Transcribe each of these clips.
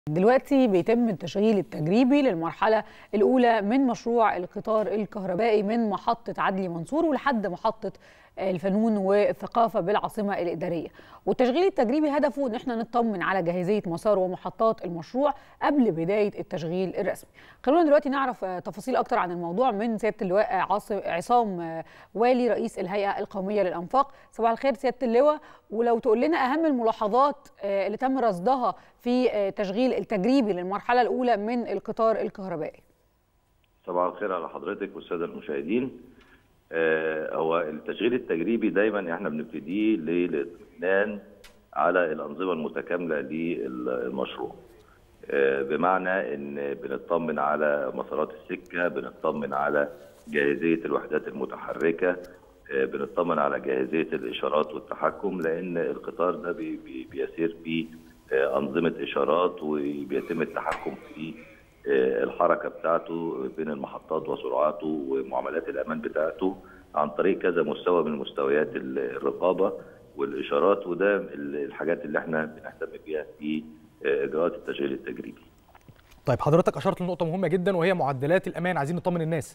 دلوقتي بيتم التشغيل التجريبي للمرحلة الأولى من مشروع القطار الكهربائي من محطة عدلي منصور ولحد محطة الفنون والثقافة بالعاصمة الإدارية والتشغيل التجريبي هدفه إن احنا نطمن على جاهزية مسار ومحطات المشروع قبل بداية التشغيل الرسمي خلونا دلوقتي نعرف تفاصيل أكتر عن الموضوع من سيادة اللواء عصام والي رئيس الهيئة القومية للأنفاق صباح الخير سيادة اللواء ولو تقول لنا أهم الملاحظات اللي تم رصدها في تشغيل التجريبي للمرحلة الأولى من القطار الكهربائي صباح الخير على حضرتك والسادة المشاهدين آه هو التشغيل التجريبي دايما احنا بنبتديه للاطمئنان على الانظمه المتكامله للمشروع آه بمعنى ان بنطمن على مسارات السكه بنطمن على جاهزيه الوحدات المتحركه آه بنطمن على جاهزيه الاشارات والتحكم لان القطار ده بي بي بيسير فيه انظمه اشارات وبيتم التحكم في الحركه بتاعته بين المحطات وسرعاته ومعاملات الامان بتاعته عن طريق كذا مستوى من مستويات الرقابه والاشارات وده الحاجات اللي احنا بنهتم بيها في اجراءات التشغيل التجريبي. طيب حضرتك اشرت لنقطه مهمه جدا وهي معدلات الامان عايزين نطمن الناس.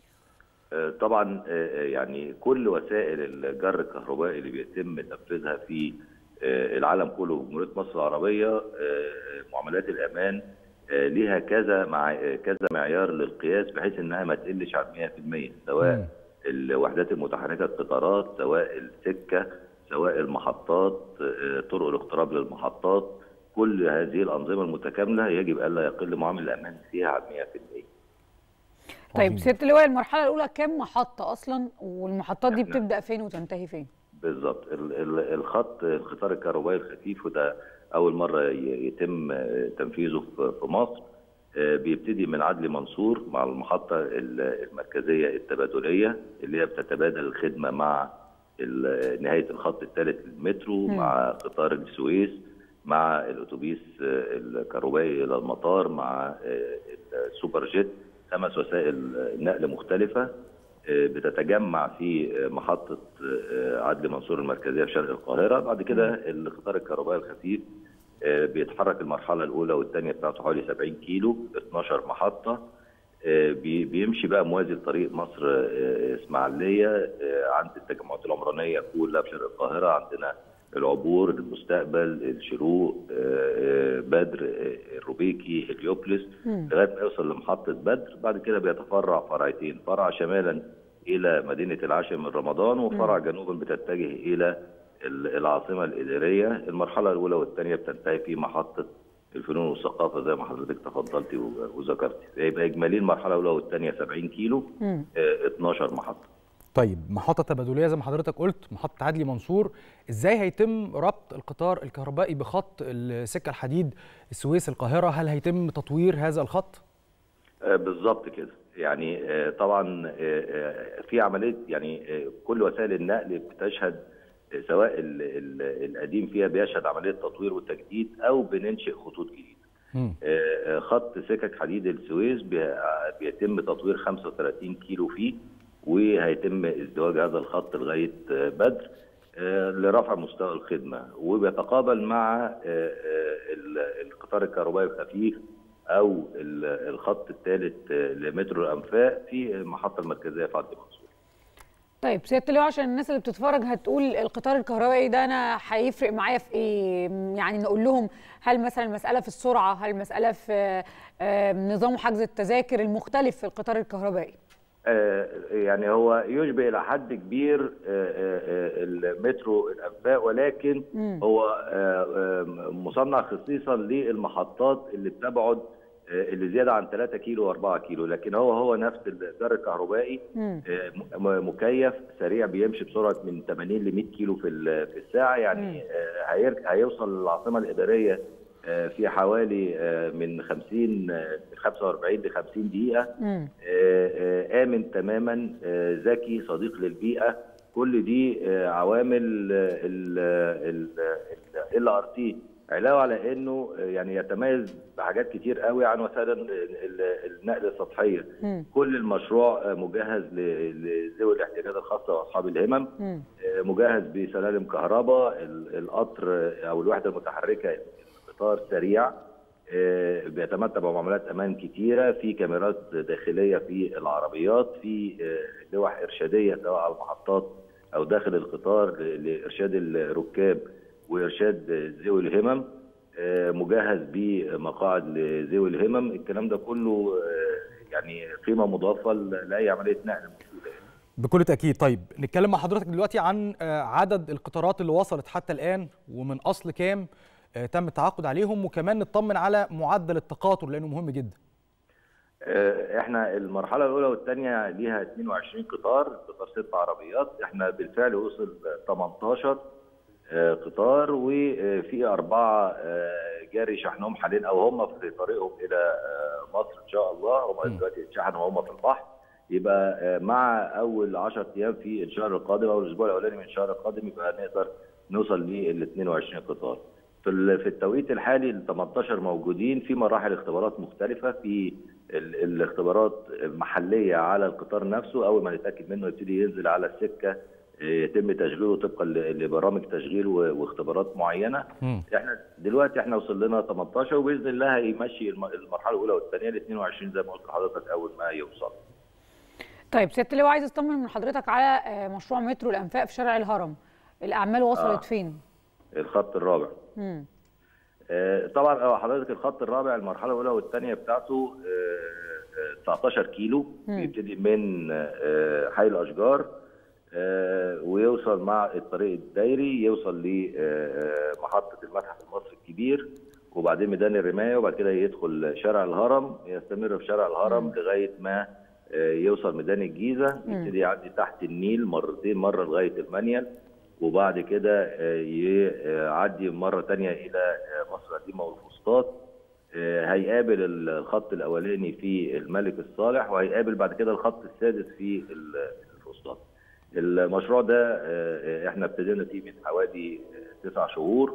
طبعا يعني كل وسائل الجر الكهربائي اللي بيتم تنفيذها في العالم كله وجمهوريه مصر العربيه معاملات الامان ليها كذا مع كذا معيار للقياس بحيث انها ما تقلش عن 100% سواء م. الوحدات المتحركه القطارات سواء السكه سواء المحطات طرق الاقتراب للمحطات كل هذه الانظمه المتكامله يجب الا يقل معامل الامان فيها عن 100%. طيب سياده اللواء المرحله الاولى كام محطه اصلا والمحطات دي بتبدا فين وتنتهي فين؟ بالظبط الخط القطار الكهربائي الخفيف وده اول مره يتم تنفيذه في مصر بيبتدي من عدلي منصور مع المحطه المركزيه التبادليه اللي هي بتتبادل الخدمه مع نهايه الخط الثالث للمترو مع قطار السويس مع الاتوبيس الكهربائي الى المطار مع السوبر جيت خمس وسائل نقل مختلفه بتتجمع في محطة عدلي منصور المركزية في شرق القاهرة بعد كده القطار الكهربائي الخفيف بيتحرك المرحلة الأولى والثانية بتاعته حوالي 70 كيلو 12 محطة بيمشي بقى موازي لطريق مصر إسماعيلية عند التجمعات العمرانية كلها في شرق القاهرة عندنا العبور المستقبل الشروق بدر الروبيكي هليوبلس لغايه ما يوصل لمحطه بدر بعد كده بيتفرع فرعتين فرع شمالا الى مدينه العاشر من رمضان وفرع جنوبا بتتجه الى العاصمه الاداريه المرحله الاولى والثانيه بتنتهي في محطه الفنون والثقافه زي ما حضرتك تفضلتي وذكرتي يبقى اجمالي المرحله الاولى والثانيه 70 كيلو 12 محطه طيب محطة تبادلية زي ما حضرتك قلت محطة عدلي منصور ازاي هيتم ربط القطار الكهربائي بخط السكة الحديد السويس القاهرة هل هيتم تطوير هذا الخط؟ آه بالظبط كده يعني آه طبعا آه في عملية يعني كل وسائل النقل بتشهد سواء ال ال القديم فيها بيشهد عملية تطوير وتجديد أو بننشئ خطوط جديدة خط سكك حديد السويس بيتم تطوير 35 كيلو فيه وهيتم ازدواج هذا الخط لغايه بدر لرفع مستوى الخدمه وبيتقابل مع القطار الكهربائي الخفيف او الخط الثالث لمترو الانفاق في المحطه المركزيه في عدلي منصور. طيب سياده اللواء عشان الناس اللي بتتفرج هتقول القطار الكهربائي ده انا هيفرق معايا في ايه؟ يعني نقول لهم هل مثلا المساله في السرعه؟ هل المساله في نظام حجز التذاكر المختلف في القطار الكهربائي؟ يعني هو يشبه الى حد كبير المترو الانفاق ولكن هو مصنع خصيصا للمحطات اللي بتبعد اللي زياده عن 3 كيلو و4 كيلو لكن هو هو نفس الجر الكهربائي مكيف سريع بيمشي بسرعه من 80 ل 100 كيلو في في الساعه يعني هيوصل للعاصمه الاداريه في حوالي من 50 من 45 ل 50 دقيقة آمن تماما ذكي صديق للبيئة كل دي عوامل ال ار تي علاوه على انه يعني يتميز بحاجات كتير قوي عن وسائل النقل السطحيه كل المشروع مجهز لذوي الاحتياجات الخاصه واصحاب الهمم مجهز بسلالم كهرباء القطر او الوحده المتحركه قطار سريع آه، بيتمتع بمعاملات امان كتيره في كاميرات داخليه في العربيات في آه، لوح ارشاديه سواء على المحطات او داخل القطار ل- لارشاد الركاب وارشاد ذوي الهمم آه، مجهز بمقاعد لذوي الهمم الكلام ده كله آه، يعني قيمه مضافه ل- لاي عمليه نقل موجوده يعني. بكل تاكيد طيب نتكلم مع حضرتك دلوقتي عن آه، عدد القطارات اللي وصلت حتى الان ومن اصل كام آه، تم التعاقد عليهم وكمان نطمن على معدل التقاطر لانه مهم جدا آه، احنا المرحله الاولى والثانيه ليها 22 قطار قطار ست عربيات احنا بالفعل وصل 18 آه، قطار وفي اربعه آه، جاري شحنهم حاليا او هم في طريقهم الى آه، مصر ان شاء الله هم دلوقتي اتشحنوا وهم في البحر يبقى آه، مع اول 10 ايام في الشهر القادم او الاسبوع الاولاني من الشهر القادم يبقى نقدر نوصل لل 22 قطار. في ال- في التوقيت الحالي ال 18 موجودين في مراحل اختبارات مختلفه في ال- الاختبارات محليه على القطار نفسه اول ما نتاكد منه يبتدي ينزل على السكه آه، يتم تشغيله طبقا ل- لبرامج تشغيل و- واختبارات معينه مم. احنا دلوقتي احنا وصل لنا 18 وباذن الله هيمشي الم- المرحله الاولى والثانيه ل 22 زي ما قلت لحضرتك اول ما يوصل طيب سياده اللواء عايز اطمن من حضرتك على آه، مشروع مترو الانفاق في شارع الهرم الاعمال وصلت آه. فين الخط الرابع مم. آه، طبعا آه، حضرتك الخط الرابع المرحله الاولى والثانيه بتاعته آه، آه، 19 كيلو مم. بيبتدي من آه، حي الاشجار آه، ويوصل مع الطريق الدايري يوصل لمحطه المتحف المصري الكبير وبعدين ميدان الرمايه وبعد كده يدخل شارع الهرم يستمر في شارع الهرم لغايه ما آه، يوصل ميدان الجيزه مم. يبتدي يعدي تحت النيل مرتين مره لغايه المنيل وبعد كده آه، يعدي مرة تانية إلى آه، مصر القديمة والفسطاط آه، هيقابل الخط الأولاني في الملك الصالح وهيقابل بعد كده الخط السادس في ال- الفسطاط المشروع ده آه، احنا ابتدينا فيه من حوالي آه، تسع شهور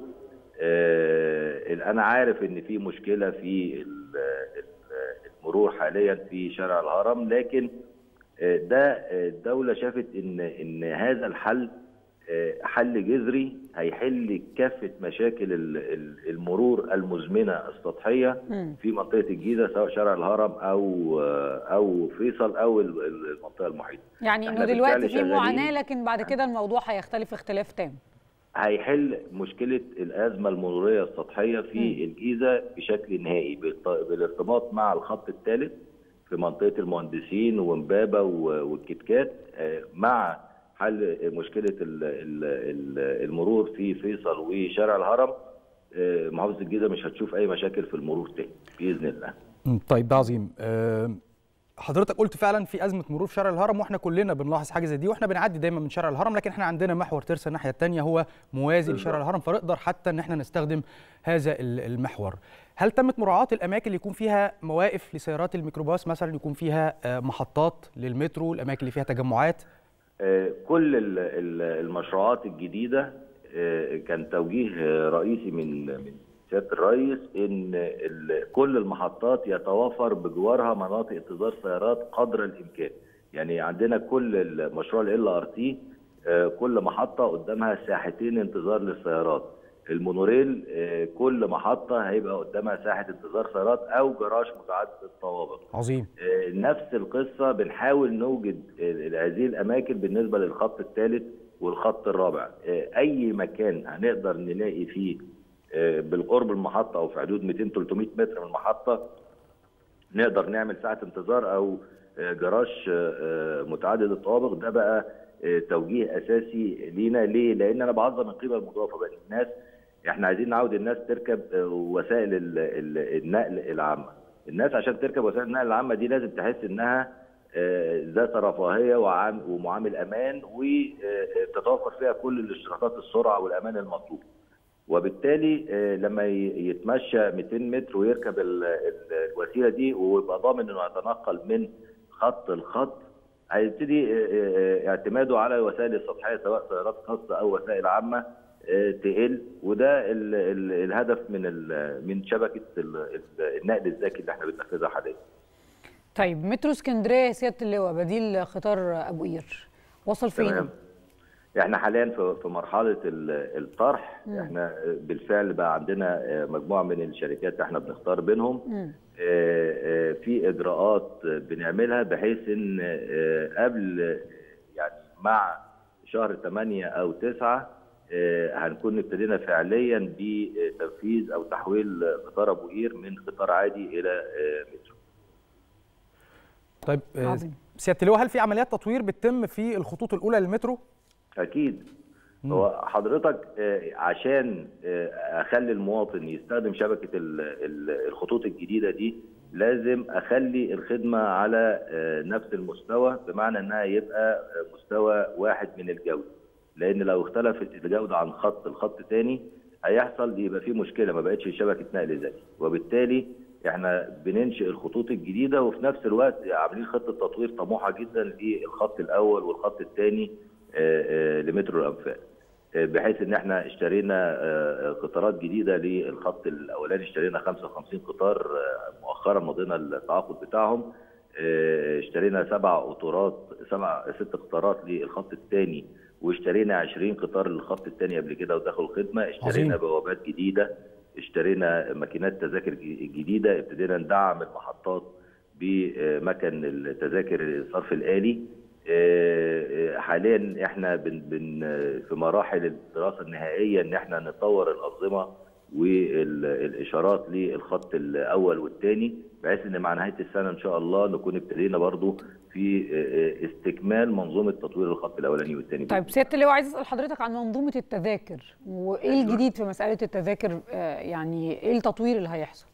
آه، انا عارف ان في مشكله في ال- ال- المرور حاليا في شارع الهرم لكن آه، ده آه، الدوله شافت ان ان هذا الحل آه، حل جذري هيحل كافه مشاكل ال- ال- المرور المزمنه السطحيه مم. في منطقه الجيزه سواء شارع الهرم او آه، او فيصل او ال- ال- المنطقه المحيطه يعني إحنا انه دلوقتي بالفعل في شغالين. معاناه لكن بعد كده الموضوع هيختلف اختلاف تام هيحل مشكله الازمه المروريه السطحيه في الجيزه بشكل نهائي بالط- بالارتباط مع الخط الثالث في منطقه المهندسين ومبابه و- والكتكات آه، مع حل مشكله ال- ال- ال- المرور في فيصل وشارع الهرم آه، محافظه الجيزه مش هتشوف اي مشاكل في المرور تاني باذن الله مم، طيب ده عظيم آه، حضرتك قلت فعلا في ازمه مرور في شارع الهرم واحنا كلنا بنلاحظ حاجه زي دي واحنا بنعدي دايما من شارع الهرم لكن احنا عندنا محور ترسا الناحيه الثانيه هو موازي بالظبط. لشارع الهرم فنقدر حتى ان احنا نستخدم هذا ال- المحور هل تمت مراعاه الاماكن اللي يكون فيها مواقف لسيارات الميكروباص مثلا يكون فيها آه، محطات للمترو الاماكن اللي فيها تجمعات آه، كل ال- ال- المشروعات الجديدة آه، كان توجيه آه، رئيسي من من سيادة الرئيس إن ال- كل المحطات يتوافر بجوارها مناطق انتظار سيارات قدر الإمكان يعني عندنا كل المشروع ال ار تي كل محطة قدامها ساحتين انتظار للسيارات المونوريل آه، كل محطة هيبقى قدامها ساحة انتظار سيارات أو جراج متعدد الطوابق عظيم آه، نفس القصة بنحاول نوجد آه، هذه الأماكن بالنسبة للخط الثالث والخط الرابع آه، أي مكان هنقدر نلاقي فيه آه، بالقرب المحطة أو في حدود 200-300 متر من المحطة نقدر نعمل ساعة انتظار أو آه، جراج آه، آه، متعدد الطوابق ده بقى آه، توجيه أساسي لينا ليه؟ لأن أنا بعظم القيمة المضافة بين الناس احنا عايزين نعود الناس تركب آه، وسائل ال- ال- النقل العامة الناس عشان تركب وسائل النقل العامة دي لازم تحس انها آه، ذات رفاهية وعام- ومعامل امان وتتوفر فيها كل الاشتراطات السرعة والامان المطلوب وبالتالي آه، لما ي- يتمشى 200 متر ويركب ال- ال- الوسيله دي ويبقى ضامن انه يتنقل من خط لخط هيبتدي آه، آه، اعتماده على الوسائل السطحيه سواء سيارات خاصه او وسائل عامه آه، تقل وده ال ال الهدف من ال- من شبكه ال- ال- النقل الذكي اللي احنا بننفذها حاليا. طيب مترو اسكندريه يا سياده اللواء بديل قطار ابو قير وصل فين؟ تمام. احنا حاليا في في مرحله ال- الطرح مم. احنا بالفعل بقى عندنا آه، مجموعه من الشركات احنا بنختار بينهم مم. آه، آه، في اجراءات بنعملها بحيث ان آه، قبل آه، يعني مع شهر 8 او 9 آه، هنكون ابتدينا فعليا بتنفيذ او تحويل قطار ابو قير من قطار عادي الى آه، مترو طيب آه، عظيم. سياده اللواء هل في عمليات تطوير بتتم في الخطوط الاولى للمترو اكيد هو حضرتك آه، عشان آه، اخلي المواطن يستخدم شبكه ال- ال- الخطوط الجديده دي لازم اخلي الخدمه على آه، نفس المستوى بمعنى انها يبقى آه، مستوى واحد من الجوده لان لو اختلفت الجوده عن خط لخط تاني هيحصل يبقى في مشكله ما بقتش شبكه نقل ذكي وبالتالي احنا بننشئ الخطوط الجديده وفي نفس الوقت عاملين خطه تطوير طموحه جدا للخط الاول والخط الثاني لمترو الانفاق آه، بحيث ان احنا اشترينا آه، قطارات جديده للخط الاولاني اشترينا 55 قطار آه، مؤخرا مضينا التعاقد بتاعهم آه، اشترينا سبع قطارات سبع ست قطارات للخط الثاني واشترينا 20 قطار للخط الثاني قبل كده ودخلوا الخدمه اشترينا عظيم. بوابات جديده اشترينا ماكينات تذاكر ج- جديده ابتدينا ندعم المحطات بمكن التذاكر الصرف الآلي آه، آه، حاليا احنا بن بن في مراحل الدراسه النهائيه ان احنا نطور الانظمه والاشارات للخط الاول والثاني بحيث ان مع نهايه السنه ان شاء الله نكون ابتدينا برضو في آه، آه، استكمال منظومه تطوير الخط الاولاني والثاني طيب سياده اللواء عايز اسال حضرتك عن منظومه التذاكر وايه الجديد في مساله التذاكر آه، يعني ايه التطوير اللي هيحصل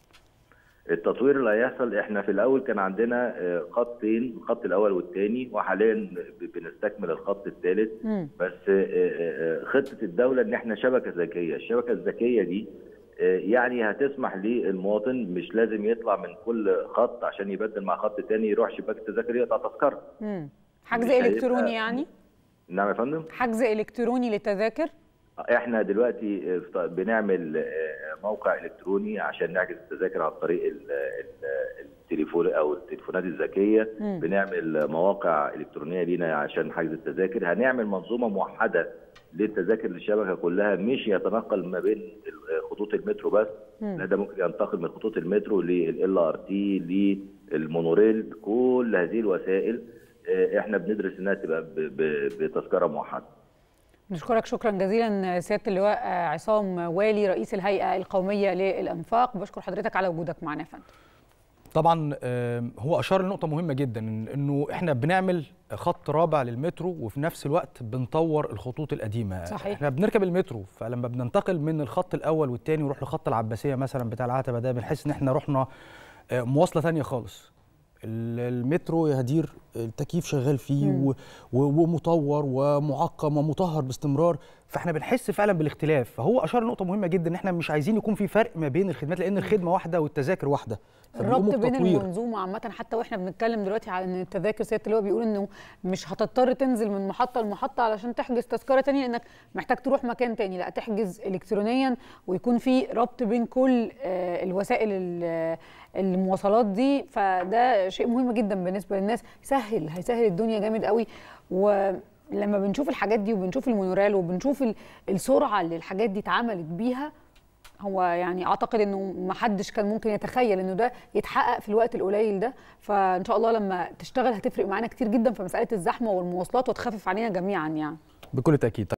التطوير اللي هيحصل احنا في الاول كان عندنا آه، خطين الخط الاول والثاني وحاليا ب- بنستكمل الخط الثالث مم. بس آه، آه، آه، خطه الدوله ان احنا شبكه ذكيه الشبكه الذكيه دي آه، يعني هتسمح للمواطن مش لازم يطلع من كل خط عشان يبدل مع خط تاني يروح شباك التذاكر يقطع تذكره مم. حجز مش هيبقى- الكتروني يعني نعم يا فندم حجز الكتروني للتذاكر احنا دلوقتي ف- بنعمل آه، موقع الكتروني عشان نحجز التذاكر عن طريق ال- ال- التليفون او التليفونات الذكيه مم. بنعمل مواقع الكترونيه لينا عشان حجز التذاكر هنعمل منظومه موحده للتذاكر للشبكه كلها مش يتنقل ما بين ال- خطوط المترو بس مم. لا ده ممكن ينتقل من خطوط المترو لل ار تي للمونوريل كل هذه الوسائل آه، احنا بندرس انها تبقى ب- ب- بتذكره موحده نشكرك شكرا جزيلا سياده اللواء آه، عصام والي رئيس الهيئه القوميه للانفاق بشكر حضرتك على وجودك معنا يا فندم طبعا آم، هو اشار لنقطه مهمه جدا إن- انه احنا بنعمل خط رابع للمترو وفي نفس الوقت بنطور الخطوط القديمه صحيح. احنا بنركب المترو فلما بننتقل من الخط الاول والثاني ونروح لخط العباسيه مثلا بتاع العتبه ده بنحس ان احنا رحنا آه، مواصله ثانيه خالص ال- المترو يا هدير التكييف شغال فيه و- و- ومطور ومعقم ومطهر باستمرار فاحنا بنحس فعلا بالاختلاف فهو اشار لنقطه مهمه جدا ان احنا مش عايزين يكون في فرق ما بين الخدمات لان الخدمه واحده والتذاكر واحده فبيقوموا الربط بين بتطوير. المنظومه عامه حتى واحنا بنتكلم دلوقتي على ان التذاكر سياده اللواء بيقول انه مش هتضطر تنزل من محطه لمحطه علشان تحجز تذكره تانية لانك محتاج تروح مكان تاني لا تحجز الكترونيا ويكون في ربط بين كل آه، الوسائل ال- المواصلات دي فده شيء مهم جدا بالنسبه للناس يسهل هيسهل الدنيا جامد قوي ولما بنشوف الحاجات دي وبنشوف المونوريل وبنشوف ال- السرعه اللي الحاجات دي اتعملت بيها هو يعني اعتقد انه ما حدش كان ممكن يتخيل انه ده يتحقق في الوقت القليل ده فان شاء الله لما تشتغل هتفرق معانا كتير جدا في مساله الزحمه والمواصلات وتخفف علينا جميعا يعني بكل تاكيد